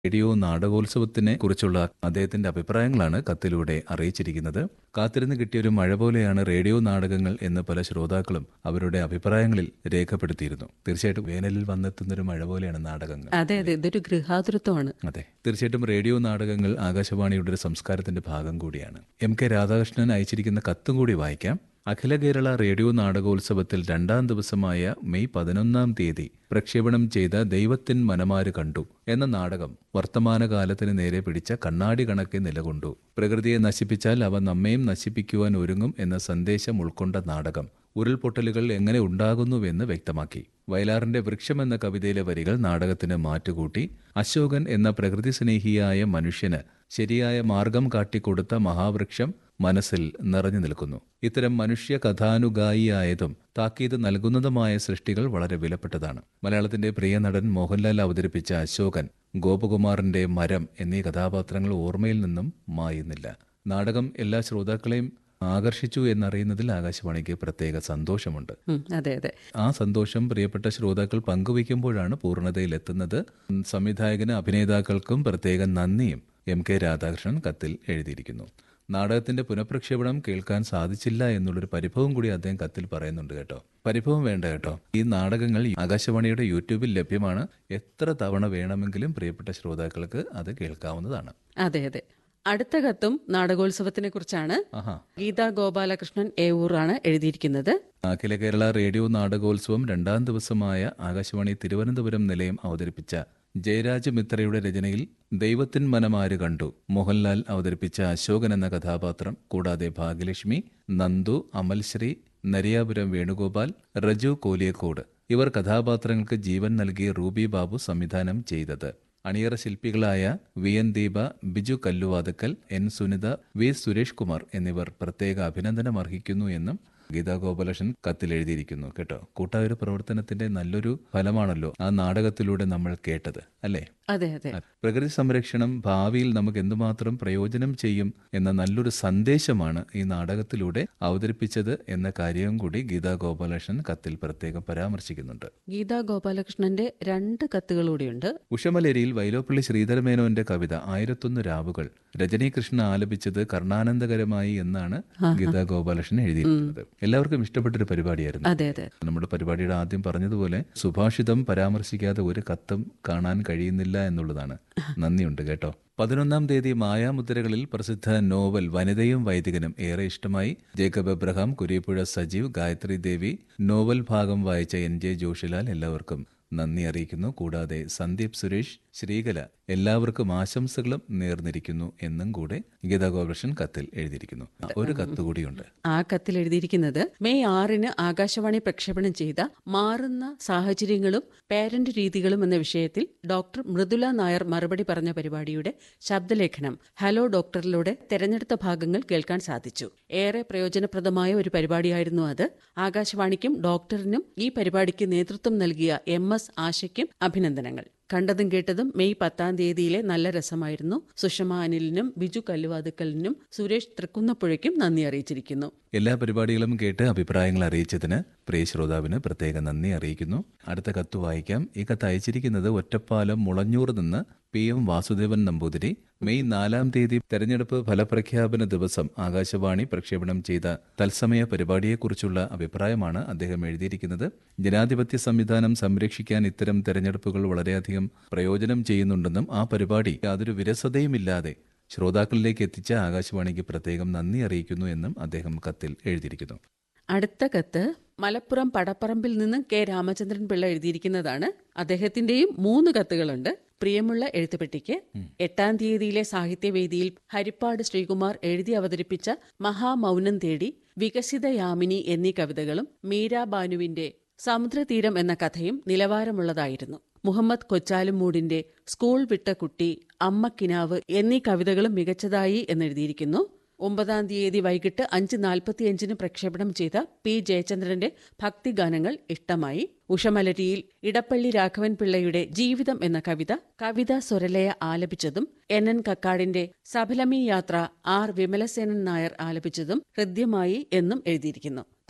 radio നാടകോത്സവത്തിനെ കുറിച്ചുള്ള അദ്ദേഹത്തിന്റെ അഭിപ്രായങ്ങളാണ് കത്തിലൂടെ അറിയിച്ചിരിക്കുന്നത് കാത്തിരുന്ന് കിട്ടിയൊരു മഴ പോലെയാണ് റേഡിയോ നാടകങ്ങൾ എന്ന് പല ശ്രോതാക്കളും അവരുടെ അഭിപ്രായങ്ങളിൽ രേഖപ്പെടുത്തിയിരുന്നു തീർച്ചയായിട്ടും വേനലിൽ വന്നെത്തുന്നൊരു മഴ പോലെയാണ് നാടകങ്ങൾ അതെ അതെ ഇതൊരു ഗൃഹാതുരത്വമാണ് അതെ തീർച്ചയായിട്ടും റേഡിയോ നാടകങ്ങൾ ആകാശവാണിയുടെ ഒരു സംസ്കാരത്തിന്റെ ഭാഗം കൂടിയാണ് എം കെ രാധാകൃഷ്ണൻ അയച്ചിരിക്കുന്ന കത്തും കൂടി വായിക്കാം അഖില കേരള റേഡിയോ നാടകോത്സവത്തിൽ രണ്ടാം ദിവസമായ മെയ് പതിനൊന്നാം തീയതി പ്രക്ഷേപണം ചെയ്ത ദൈവത്തിൻ മനമാര് കണ്ടു എന്ന നാടകം വർത്തമാനകാലത്തിന് നേരെ പിടിച്ച കണ്ണാടി കണക്കെ നിലകൊണ്ടു പ്രകൃതിയെ നശിപ്പിച്ചാൽ അവ നമ്മയും നശിപ്പിക്കുവാൻ ഒരുങ്ങും എന്ന സന്ദേശം ഉൾക്കൊണ്ട നാടകം ഉരുൾപൊട്ടലുകൾ എങ്ങനെ ഉണ്ടാകുന്നുവെന്ന് വ്യക്തമാക്കി വയലാറിന്റെ വൃക്ഷം എന്ന കവിതയിലെ വരികൾ നാടകത്തിന് മാറ്റുകൂട്ടി അശോകൻ എന്ന പ്രകൃതി സ്നേഹിയായ മനുഷ്യന് ശരിയായ മാർഗം കാട്ടിക്കൊടുത്ത മഹാവൃക്ഷം മനസ്സിൽ നിറഞ്ഞു നിൽക്കുന്നു ഇത്തരം മനുഷ്യ കഥാനുഗായിയായതും താക്കീത് നൽകുന്നതുമായ സൃഷ്ടികൾ വളരെ വിലപ്പെട്ടതാണ് മലയാളത്തിന്റെ പ്രിയ നടൻ മോഹൻലാൽ അവതരിപ്പിച്ച അശോകൻ ഗോപകുമാറിന്റെ മരം എന്നീ കഥാപാത്രങ്ങൾ ഓർമ്മയിൽ നിന്നും മായുന്നില്ല നാടകം എല്ലാ ശ്രോതാക്കളെയും ആകർഷിച്ചു എന്നറിയുന്നതിൽ ആകാശവാണിക്ക് പ്രത്യേക സന്തോഷമുണ്ട് ഉം, അതെ അതെ ആ സന്തോഷം പ്രിയപ്പെട്ട ശ്രോതാക്കൾ പങ്കുവയ്ക്കുമ്പോഴാണ് പൂർണ്ണതയിലെത്തുന്നത് സംവിധായകന് അഭിനേതാക്കൾക്കും പ്രത്യേക നന്ദിയും എം കെ രാധാകൃഷ്ണൻ കത്തിൽ എഴുതിയിരിക്കുന്നു നാടകത്തിന്റെ പുനഃപ്രക്ഷേപണം കേൾക്കാൻ സാധിച്ചില്ല എന്നുള്ളൊരു പരിഭവം കൂടി അദ്ദേഹം കത്തിൽ പറയുന്നുണ്ട് കേട്ടോ പരിഭവം വേണ്ട കേട്ടോ ഈ നാടകങ്ങൾ ആകാശവാണിയുടെ യൂട്യൂബിൽ ലഭ്യമാണ് എത്ര തവണ വേണമെങ്കിലും പ്രിയപ്പെട്ട ശ്രോതാക്കൾക്ക് അത് കേൾക്കാവുന്നതാണ് അതെ അതെ അടുത്ത കത്തും നാടകോത്സവത്തിനെ കുറിച്ചാണ് ആഹാ ഗീതാ ഗോപാലകൃഷ്ണൻ ഏവൂറാണ് എഴുതിയിരിക്കുന്നത് അഖില കേരള റേഡിയോ നാടകോത്സവം രണ്ടാം ദിവസമായ ആകാശവാണി തിരുവനന്തപുരം നിലയം അവതരിപ്പിച്ച ജയരാജ് മിത്രയുടെ രചനയിൽ ദൈവത്തിൻ മനമാര് കണ്ടു മോഹൻലാൽ അവതരിപ്പിച്ച അശോകൻ എന്ന കഥാപാത്രം കൂടാതെ ഭാഗ്യലക്ഷ്മി നന്ദു അമൽശ്രീ നരിയാപുരം വേണുഗോപാൽ റജു കോലിയക്കോട് ഇവർ കഥാപാത്രങ്ങൾക്ക് ജീവൻ നൽകി റൂബി ബാബു സംവിധാനം ചെയ്തത് അണിയറ ശില്പികളായ V N Deepa Biju Kalluvathukkal N Sunitha V Suresh Kumar എന്നിവർ പ്രത്യേക അഭിനന്ദനം അർഹിക്കുന്നു എന്നും ഗീതാ ഗോപാലകൃഷ്ണൻ കത്തിൽ എഴുതിയിരിക്കുന്നു കേട്ടോ കൂട്ടായൊരു പ്രവർത്തനത്തിന്റെ നല്ലൊരു ഫലമാണല്ലോ ആ നാടകത്തിലൂടെ നമ്മൾ കേട്ടത് അല്ലേ അതെ അതെ പ്രകൃതി സംരക്ഷണം ഭാവിയിൽ നമുക്ക് എന്തുമാത്രം പ്രയോജനം ചെയ്യും എന്ന നല്ലൊരു സന്ദേശമാണ് ഈ നാടകത്തിലൂടെ അവതരിപ്പിച്ചത് എന്ന കാര്യവും കൂടി ഗീതാ ഗോപാലകൃഷ്ണൻ കത്തിൽ പ്രത്യേകം പരാമർശിക്കുന്നുണ്ട് ഗീതാ ഗോപാലകൃഷ്ണന്റെ രണ്ട് കത്തുകളൂടെയുണ്ട് ഉഷമലേരിയിൽ വൈലോപ്പള്ളി ശ്രീധരമേനോന്റെ കവിത ആയിരത്തൊന്ന് രാവുകൾ രജനീകൃഷ്ണൻ ആലപിച്ചത് കർണാനന്ദകരമായി എന്നാണ് ഗീതാ ഗോപാലകൃഷ്ണൻ എഴുതിയിരിക്കുന്നത് എല്ലാവർക്കും ഇഷ്ടപ്പെട്ടൊരു പരിപാടിയായിരുന്നു അതെ അതെ നമ്മുടെ പരിപാടിയുടെ ആദ്യം പറഞ്ഞതുപോലെ സുഭാഷിതം പരാമർശിക്കാതെ ഒരു കത്തും കാണാൻ കഴിയുന്നില്ല എന്നുള്ളതാണ് നന്ദിയുണ്ട് കേട്ടോ പതിനൊന്നാം തീയതി മായാമുദ്രകളിൽ പ്രസിദ്ധ നോവൽ വനിതയും വൈദികനും ഏറെ ഇഷ്ടമായി Jacob Abraham Kuriappuzha Sajeev Gayathri Devi novel ഭാഗം വായിച്ച എൻ ജെ ജോഷിലാൽ എല്ലാവർക്കും നന്ദി അറിയിക്കുന്നു കൂടാതെ സന്ദീപ് സുരേഷ് ശ്രീകല എല്ലാവർക്കും ആശംസകളും നേർന്നിരിക്കുന്നു എന്നും കൂടെ ഗീതാ ഗോപാലകൃഷ്ണൻ കത്തിൽ എഴുതിയിരിക്കുന്നു ഒരു കത്ത് കൂടിയുണ്ട് ആ കത്തിൽ എഴുതിയിരിക്കുന്നത് മെയ് ആറിന് ആകാശവാണി പ്രക്ഷേപണം ചെയ്ത മാറുന്ന സാഹചര്യങ്ങളും പാരന്റ് രീതികളും എന്ന വിഷയത്തിൽ ഡോക്ടർ മൃദുല നായർ മറുപടി പറഞ്ഞ പരിപാടിയുടെ ശബ്ദലേഖനം ഹലോ ഡോക്ടറിലൂടെ തെരഞ്ഞെടുത്ത ഭാഗങ്ങൾ കേൾക്കാൻ സാധിച്ചു ഏറെ പ്രയോജനപ്രദമായ ഒരു പരിപാടിയായിരുന്നു അത് ആകാശവാണിക്കും ഡോക്ടറിനും ഈ പരിപാടിക്ക് നേതൃത്വം നൽകിയ എം എസ് ആശയ്ക്കും അഭിനന്ദനങ്ങൾ കണ്ടതും കേട്ടതും മെയ് പത്താം തീയതിയിലെ നല്ല രസമായിരുന്നു സുഷമ അനിലിനും ബിജു കല്ലുവാതുക്കലിനും സുരേഷ് തൃക്കുന്നപ്പുഴയ്ക്കും നന്ദി അറിയിച്ചിരിക്കുന്നു എല്ലാ പരിപാടികളും കേട്ട് അഭിപ്രായങ്ങൾ അറിയിച്ചതിന് പ്രിയ ശ്രോതാവിന് പ്രത്യേക നന്ദി അറിയിക്കുന്നു അടുത്ത കത്ത് വായിക്കാം ഈ കത്ത് അയച്ചിരിക്കുന്നത് ഒറ്റപ്പാലം മുളഞ്ഞൂർ നിന്ന് P M Vasudevan Namboothiri May നാലാം തീയതി തെരഞ്ഞെടുപ്പ് ഫലപ്രഖ്യാപന ദിവസം ആകാശവാണി പ്രക്ഷേപണം ചെയ്ത തത്സമയ പരിപാടിയെക്കുറിച്ചുള്ള അഭിപ്രായമാണ് അദ്ദേഹം എഴുതിയിരിക്കുന്നത് ജനാധിപത്യ സംവിധാനം സംരക്ഷിക്കാൻ ഇത്തരം തെരഞ്ഞെടുപ്പുകൾ വളരെയധികം പ്രയോജനം ചെയ്യുന്നുണ്ടെന്നും ആ പരിപാടി യാതൊരു വിരസതയുമില്ലാതെ ശ്രോതാക്കളിലേക്ക് എത്തിച്ച ആകാശവാണിക്ക് പ്രത്യേകം നന്ദി അറിയിക്കുന്നു എന്നും അദ്ദേഹം കത്തിൽ എഴുതിയിരിക്കുന്നു അടുത്ത കത്ത് മലപ്പുറം പടപ്പറമ്പിൽ നിന്നും കെ രാമചന്ദ്രൻ പിള്ള എഴുതിയിരിക്കുന്നതാണ് അദ്ദേഹത്തിന്റെയും മൂന്ന് കത്തുകളുണ്ട് പ്രിയമുള്ള എഴുത്തുപെട്ടിക്ക് എട്ടാം തീയതിയിലെ സാഹിത്യവേദിയിൽ ഹരിപ്പാട് ശ്രീകുമാർ എഴുതി അവതരിപ്പിച്ച മഹാമൗനം തേടി വികസിത യാമിനി എന്നീ കവിതകളും മീരാ ബാനുവിന്റെ സമുദ്രതീരം എന്ന കഥയും നിലവാരമുള്ളതായിരുന്നു മുഹമ്മദ് കൊച്ചാലുമൂടിന്റെ സ്കൂൾ വിട്ട കുട്ടി അമ്മക്കിനാവ് എന്നീ കവിതകളും മികച്ചതായി എന്നെഴുതിയിരിക്കുന്നു ഒമ്പതാം തീയതി വൈകിട്ട് അഞ്ച് നാൽപ്പത്തിയഞ്ചിന് പ്രക്ഷേപണം ചെയ്ത പി ജയചന്ദ്രന്റെ ഭക്തിഗാനങ്ങൾ ഇഷ്ടമായി ഉഷമലരിയിൽ ഇടപ്പള്ളി രാഘവൻ പിള്ളയുടെ ജീവിതം എന്ന കവിത കവിത സ്വരലയ ആലപിച്ചതും എൻ എൻ കക്കാടിന്റെ സഫലമി യാത്ര ആർ വിമലസേനൻ നായർ ആലപിച്ചതും ഹൃദ്യമായി എന്നും എഴുതിയിരിക്കുന്നു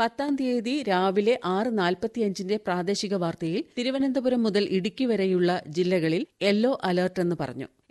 പത്താം തീയതി രാവിലെ ആറ് നാൽപ്പത്തിയഞ്ചിന്റെ പ്രാദേശിക വാർത്തയിൽ തിരുവനന്തപുരം മുതൽ ഇടുക്കി വരെയുള്ള ജില്ലകളിൽ യെല്ലോ അലർട്ട് എന്ന് പറഞ്ഞു